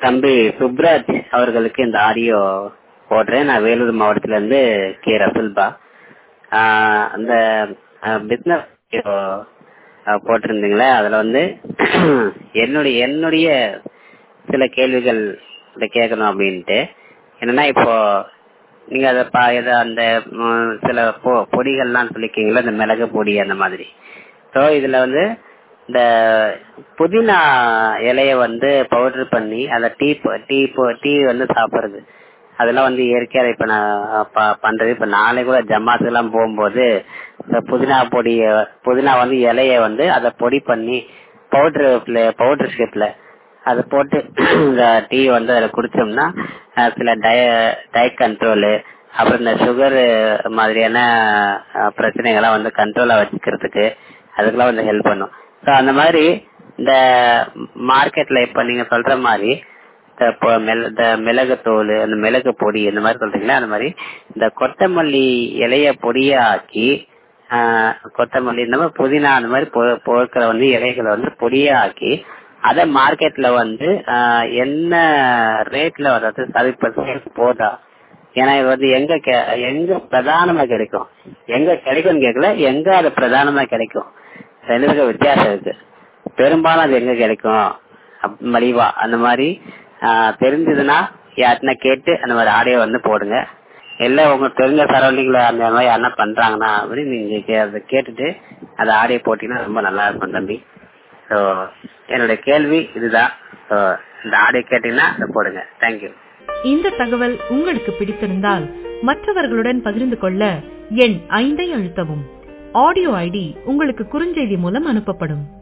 தம்பி சுப்ராஜ் அவர்களுக்கு இந்த ஆடியோ போடுறேன் நான் வேலூர் மாவட்டத்துல இருந்து கே ரசுல்பா ஆஹ் அந்த பிசினஸ் போட்டிருந்தீங்களே அதுல வந்து என்னுடைய என்னுடைய சில கேள்விகள் இதை கேட்கணும் அப்படின்ட்டு என்னன்னா இப்போ நீங்க அதை பா இதை அந்த ம், சில பொ பொடிகள்லாம் சொல்லிருக்கீங்களா இந்த மிளகு பொடி அந்த மாதிரி ஸோ இதுல வந்து இந்த புதினா இலைய வந்து பவுடர் பண்ணி அதை டீ ப- டீ ப- டீ வந்து சாப்பிடுறது அதெல்லாம் வந்து இயற்கையா இப்ப நான் ப- பண்றது இப்ப நாளை கூட ஜமாத்துக்கு எல்லாம் போகும்போது இந்த புதினா பொடி புதினா வந்து இலைய வந்து அதை பொடி பண்ணி பவுடர் பவுடர் ஷேப்ல அதை போட்டு இந்த டீ வந்து அதில் குடிச்சோம்னா அஹ், சில டய டயட் கண்ட்ரோலு அப்புறம் இந்த சுகர் மாதிரியான அஹ், பிரச்சனைகள்லாம் வந்து கண்ட்ரோலா வச்சுக்கிறதுக்கு அதுக்கெல்லாம் வந்து ஹெல்ப் பண்ணும் ஸோ அந்த மாதிரி இந்த மார்க்கெட்ல இப்ப நீங்க சொல்ற மாதிரி இந்த பொ- மிள- இந்த மிளகு தோல் அந்த மிளகு பொடி இந்த மாதிரி சொல்றீங்களா அந்த மாதிரி இந்த கொத்தமல்லி இலைய பொடியாக்கி ஆஹ், கொத்தமல்லி இந்த மாதிரி புதினா அந்த மாதிரி பொ- பொருட்களை வந்து இலைகளை வந்து பொடியாக்கி அதை மார்க்கெட்ல வந்து ஆஹ், என்ன ரேட்ல வர்றது அது இப்ப sales போதா ஏன்னா இது வந்து எங்க கெ- எங்க பிரதானமா கிடைக்கும் எங்க கிடைக்கும்னு கேட்கல எங்க அது பிரதானமா கிடைக்கும் ரெண்டுக்கும் வித்தியாசம் இருக்கு பெரும்பாலும் அது எங்க கிடைக்கும் அப்~ மலிவா அந்த மாதிரி ஆஹ், தெரிஞ்சதுன்னா யாருன்னா கேட்டு அந்த மாதிரி ஆடியோ வந்து போடுங்க இல்ல உங்க தெரிஞ்ச சரௌண்டிங்ல அந்த மாதிரி யாருன்னா பண்றாங்கன்னா அப்படின்னு நீங்க கே- அதை கேட்டுட்டு அதை ஆடியோ போட்டீங்கன்னா ரொம்ப நல்லா இருக்கும் தம்பி ஸோ என்னுடைய கேள்வி இதுதான் ஸோ இந்த ஆடியோ கேட்டீங்கன்னா அதை போடுங்க தேங்க்யூ இந்த தகவல் உங்களுக்கு பிடித்திருந்தால் மற்றவர்களுடன் பகிர்ந்து கொள்ள எண் ஐந்தை அழுத்தவும் ஆடியோ ஐடி உங்களுக்கு குறுஞ்செய்தி மூலம் அனுப்பப்படும்